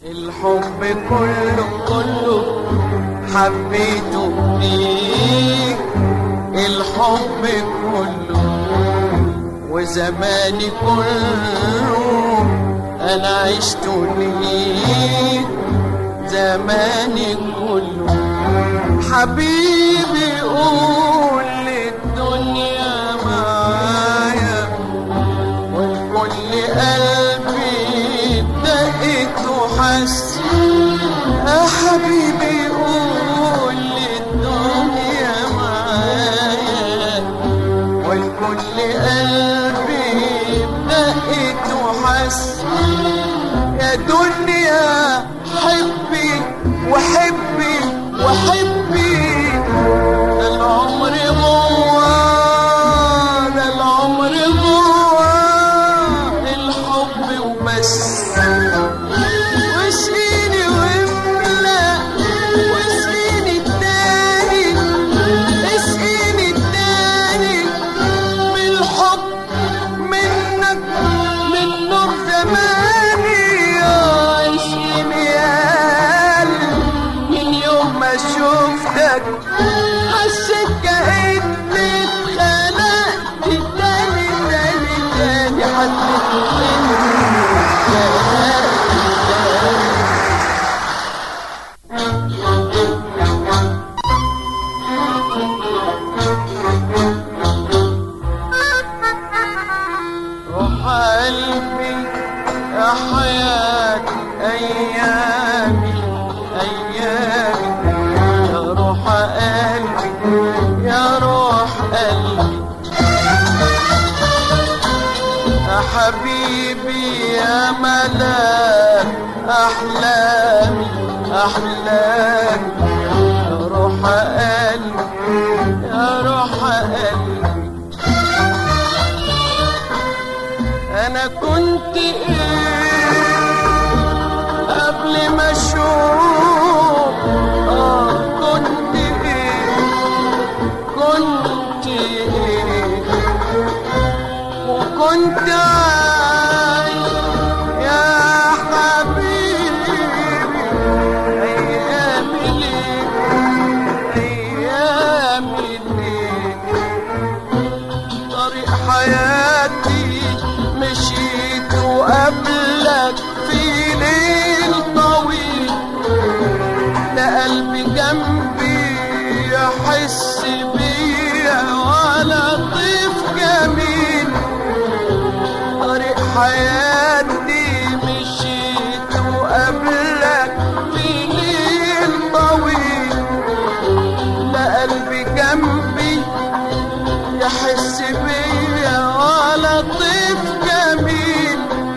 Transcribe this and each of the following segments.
الحب كله كله حبيته فيك الحب كله وزماني كله انا عشت ليك زماني كله حبيبي قول للدنيا معايا والكل قلبي دقت وحس يا حبيبي قول للدنيا معايا والكل قلبي دقت وحس يا دنيا حبي وحبي وحبي ده العمر جوا ده العمر جوا الحب وبس واسقيني واملأ واسقيني التاني اسقيني التاني بالحب منك من نور زماني يا اسقيني يا قلبي من يوم ما شفتك حسيت كأني اتخلقت تاني تاني تاني حسيت إني اتخلقت تاني روح قلبي يا حياة أيامي أيامي يا روح قلبي يا روح قلبي يا حبيبي يا ملاك أحلامي أحلامي يا روح قلبي يا روح قلبي انا كنت ايه قبل ما اشوف اه كنت ايه كنت ايه وكنت عايش يا حبيبي ايامي ليه ايامي ليه طريق حياتي مشيت وقبلك في ليل طويل لا قلبي جنبي يحس بيا ولا طيف جميل طريق حياتي مشيت وقبلك في ليل طويل لا قلبي جنبي يحس بيا ولا طيف جميل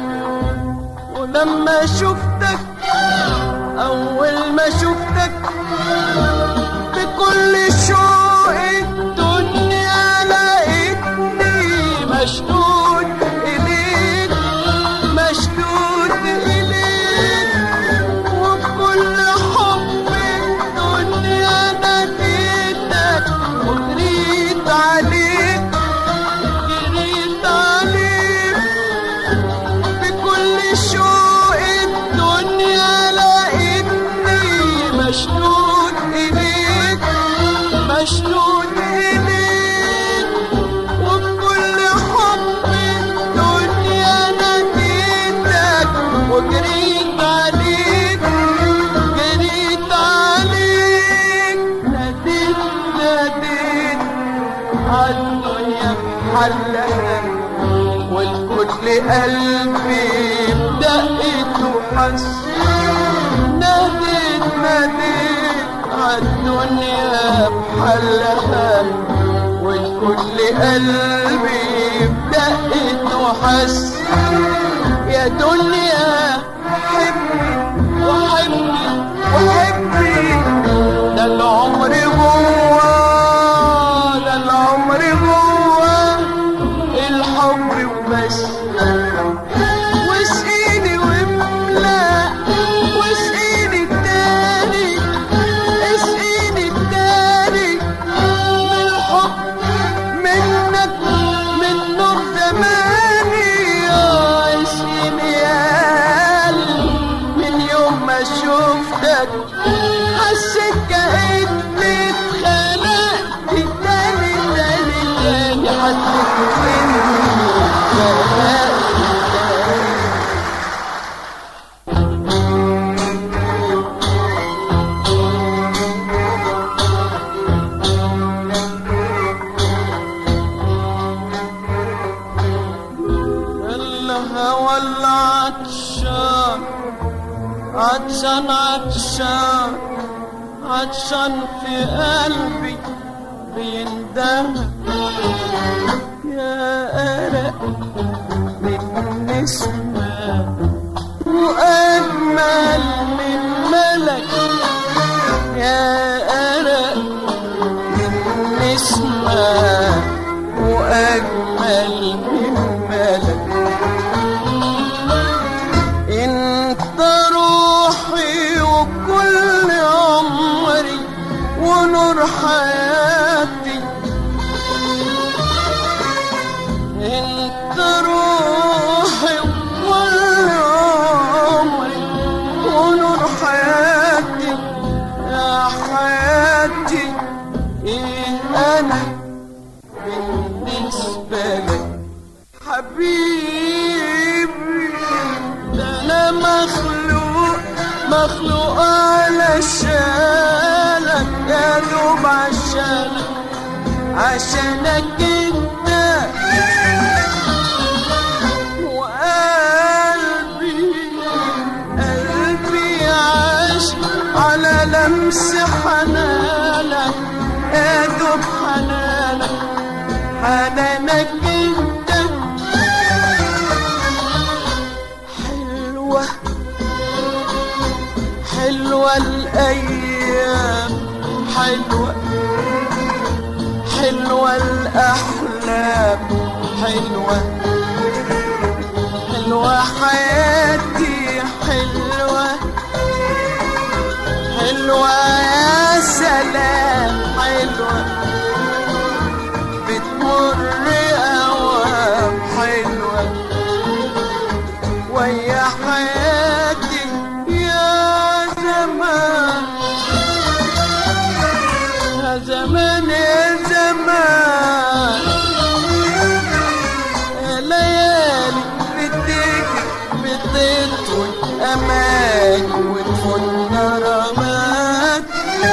ولما شفتك اول ما شفتك بكل شوق الدنيا لقيتني مشدود اليك مشدود اليك وبكل حب الدنيا ناديتك وجريت عليك جريت عليك بكل شوق الدنيا لقيتني مشدود إليك مشدود إليك وبكل حب الدنيا ناديتك وجريت عليك جريت عليك ناديت ناديت عالدنيا بحلها والكل قلبي بدقته حس ناديت ناديت عالدنيا بحلها والكل قلبي بدقته حس يا دنيا حبي وحبي وحبي ده العمر جوا ده العمر جوا الحب وبس واسقيني واملأ واسقيني التاني اسقيني التاني بالحب منك من نور زماني يا اسقيني يا قلبي شفتك حسيت كأني اتخنقت تاني تاني تاني حسيت إني اتخنقت الهوى العطشان عطشان عطشان عطشان في قلبي بيندهى يا أرق من نسمة وأجمل من ملك يا أرق من نسمة وأجمل من ملك انت روحي وكل عمري ونور حياتي انت روحي وكل عمري ونور حياتي يا حياتي ايه انا بالنسبة لك حبيبي ده انا مخلوق مخلوق علشانك يا دوب عشانك عشانك انت وقلبي قلبي عاش على لمس حنانك يا دوب حنانك حنانك انت حلوة حلوة الأيام حلوة حلوة الأحلام حلوة حلوة حياتي حلوة حلوة يا سلام حلوة بتمر أوام حلوة ويا حياتي يا زمان يا زمان يا زمان يا ليالي بتيجي بتطوي أمان وتفن رمات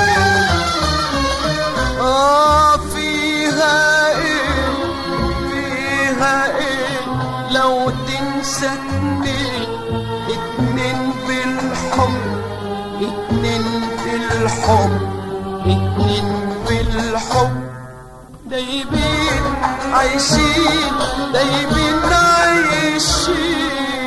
آه فيها إيه فيها إيه لو تنسى اتنين اتنين بالحب اتنين بالحب اتنين بالحب دايبين عايشين دايبين عايشين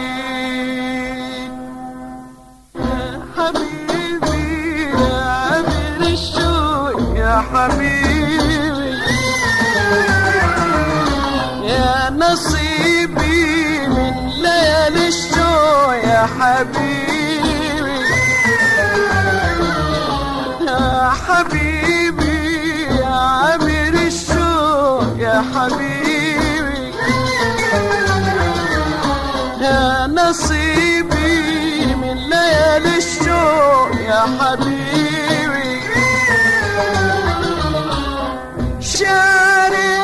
يا حبيبي يا عامر الشوق يا حبيبي يا نصيبي من ليالي الشوق يا حبيبي يا حبيبي يا عامر الشوق يا حبيبي يا نصيبي من ليالي الشوق يا حبيبي شاري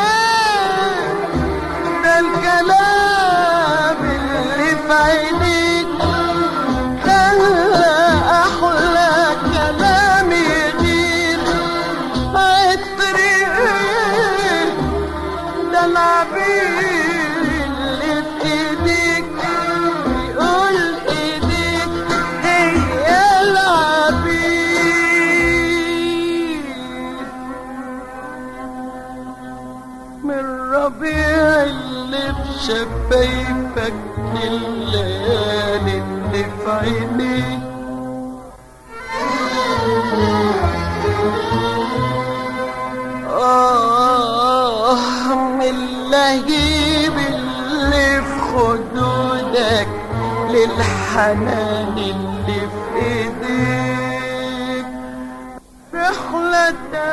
ده الكلام اللي في عينيك خلى احلى كلام يغير عطري ده العبير اللي في ايديك بيقول ايديك هي العبير من ربيع اللي في شفايفك الليالي اللي في عينيك آه من اللهيب اللي في خدودك للحنان اللي في ايديك رحلة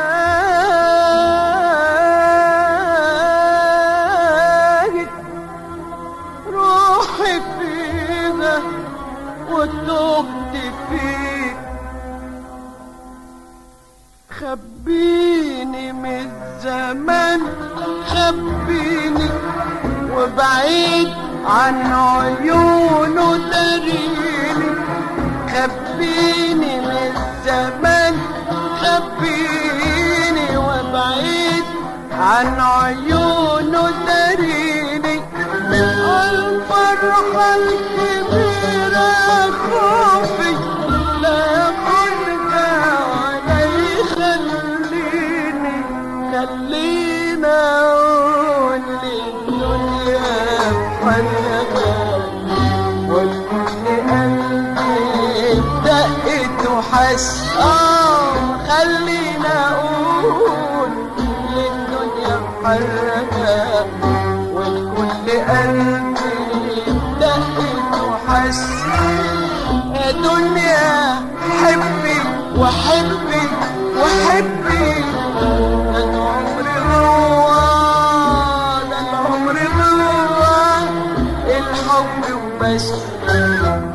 تاهت روحي فيها وتوبت فيك خبيني من الزمان خبيني وبعيد عن عيونه داريني خبيني من الزمان خبيني وبعيد عن عيونه داريني الفرحة الكبيرة خوفي لا ياخدها ولا يخليني خلينا اقول للدنيا فرقة والكل قلبي دقت وحس اه خلينا اقول للدنيا محركة والكل قلبي دقت وحس يا دنيا حبي وحبي وحبي ده العمر جوا ده العمر جوا الحب وبس